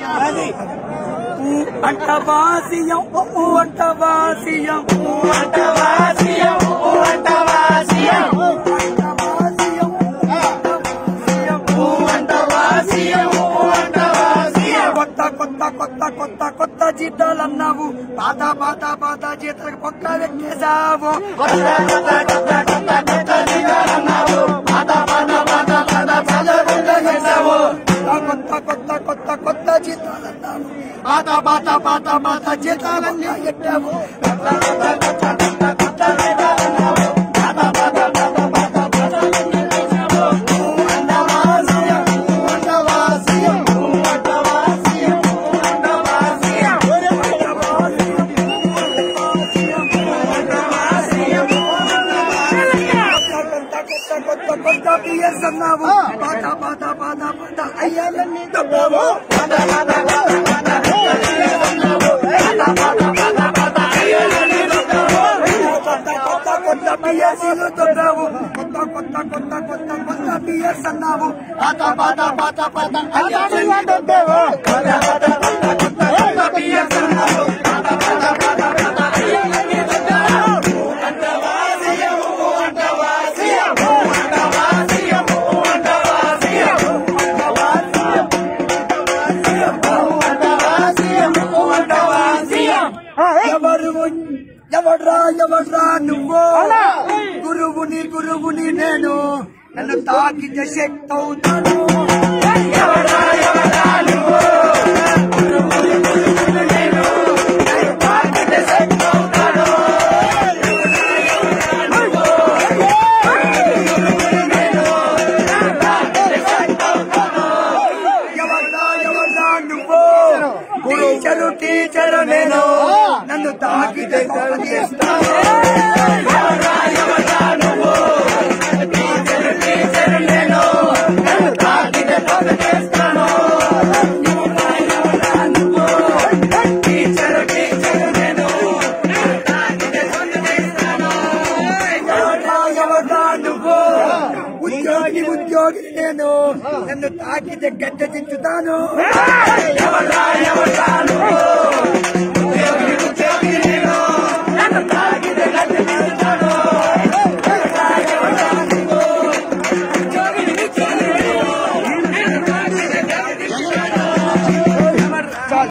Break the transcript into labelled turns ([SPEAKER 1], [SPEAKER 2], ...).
[SPEAKER 1] ఊ అంటవా సీఎం ఊ అంటవా సీఎం ఊ అంటవా సీఎం ఊ అంటవా సీఎం ఊ అంటవా సీఎం ఊ అంటవా సీఎం ఊ అంటవా సీఎం కొత్త కొత్త కొత్త కొత్త కొత్త జీతాలు అన్నావు పాత పాత పాత జీతాలకు పక్క వెక్కేసావు కొత్త కొత్త కొత్త కొత్త కొత్త జీతాలు అన్నావు పాత పాత పాత పాత పాత కొత్త చేసావు కొత్త కొత్త కొత్త కొత్త జీతాలు అన్నావు పాత పాత పాత పాత జీతాలన్నీ ఎట్టావు కొత్త కొత్త కొత్త కొత్త కొత్త జీతాలు అన్నావు పాత పాత పాత పాత పాత చేసావు ఊ అంటవా సీఎం ఊ అంటవా సీఎం ఊ అంటవా సీఎం ఊ అంటవా సీఎం కొత్త కొత్త బిఎస్ అన్నావు పాత పాత పాత పాత అయ్యాలన్నీ తప్పావు పాత పాత పాత పాత బిఎస్ అన్నావు పాత పాత పాత పాత అయ్యాలన్నీ తప్పావు కొత్త కొత్త కొత్త బిఎస్సీలు తప్పావు కొత్త కొత్త కొత్త కొత్త కొత్త బిఎస్ అన్నావు పాత పాత పాత పాత అయ్యాలన్నీ తప్పావు కొత్త కొత్త కొత్త కొత్త కొత్త బిఎస్ అన్నావు పాత పాత పాత పాత అయ్యాలన్నీ తప్పావు అంటవా సీఎం అంటవా సీఎం అంటవా సీఎం అంటవా సీఎం అంటవా సీఎం అంటవా సీఎం ఎవరు ఎవడ్రా ఎవడ్రా నువ్వు గురువుని గురువుని నేను నన్ను తాకితే శక్తి అవుతాను ఎవడ్రా ఎవడ్రా నువ్వు గురువుని గురువుని నేను నన్ను తాకితే శక్తి అవుతాను ఎవడ్రా ఎవడ్రా నువ్వు టీచరు టీచరు నేను నన్ను తాకితే చేస్తాను ఎవడ్రా ఎవడ్రా నువ్వు టీచరు టీచరు నేను నన్ను తాకితే చేస్తాను ఎవడ్రా ఎవడ్రా నువ్వు టీచరు టీచరు నేను నన్ను తాకితే చేస్తాను ఎవడ్రా ఎవడ్రా నువ్వు ఉద్యోగి ఉద్యోగి నేను నన్ను తాకితే గడ్డ దించుతాను ఎవడ్రా ఎవడ్రా నువ్వు